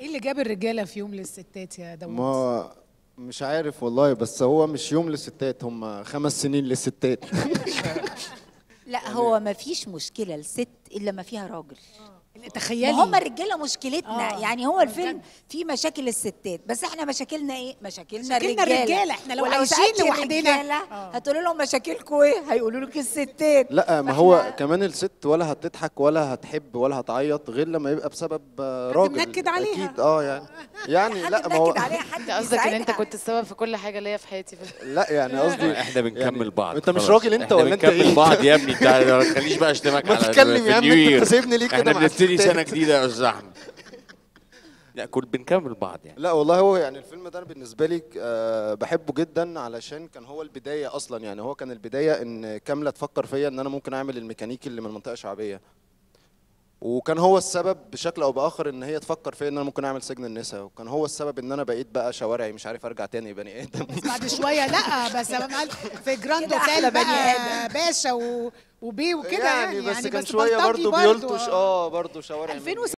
ايه اللي جاب الرجاله في يوم للستات يا داوود ما مش عارف والله بس هو مش يوم للستات هم خمس سنين للستات لا هو ما فيش مشكله الست الا ما فيها راجل تخيلي ما هم الرجاله مشكلتنا آه. يعني هو الفيلم فيه مشاكل الستات بس احنا مشاكلنا ايه مشاكلنا مشاكلنا الرجاله الرجالة، إحنا لو ولو عايشين سألتي لوحدنا. الرجالة آه. هتقولوا لهم مشاكلكم ايه هيقولوا لك الستات لا ما هو كمان الست ولا هتضحك ولا هتحب ولا هتعيط غير لما يبقى بسبب آه، راجل منكد عليها. اكيد اه يعني يعني حد لا ما هو منكد عليها حد انت قصدك ان انت بيساعدها. كنت السبب في كل حاجه ليا في حياتي في لا يعني قصدي احنا بنكمل يعني بعض انت مش خلاص. راجل انت احنا ولا انت بنكمل ايه بعض يا ابني انت ما تخليش بقى اشتمك ما على تتكلم في يا عم، النيو انت يير. سايبني ليه كده احنا مع بنبتدي الستات؟ سنه جديده يا استاذ احمد لا كل بنكمل بعض يعني لا والله هو يعني الفيلم ده أنا بالنسبه لي آه، بحبه جدا علشان كان هو البدايه اصلا يعني هو كان البدايه ان كامله تفكر فيا ان انا ممكن اعمل الميكانيكي اللي من منطقه شعبيه وكان هو السبب بشكل او باخر ان هي تفكر فيا ان انا ممكن اعمل سجن النساء وكان هو السبب ان انا بقيت بقى شوارعي مش عارف ارجع تاني بني ادم بس بعد شويه لا بس أنا معاك في جراند كده أحلى اوتيل بني بقى باشا و... وبي وكده يعني, يعني بس كان بس شويه بلطجي برضه بيلطش اه برضه شوارع 2006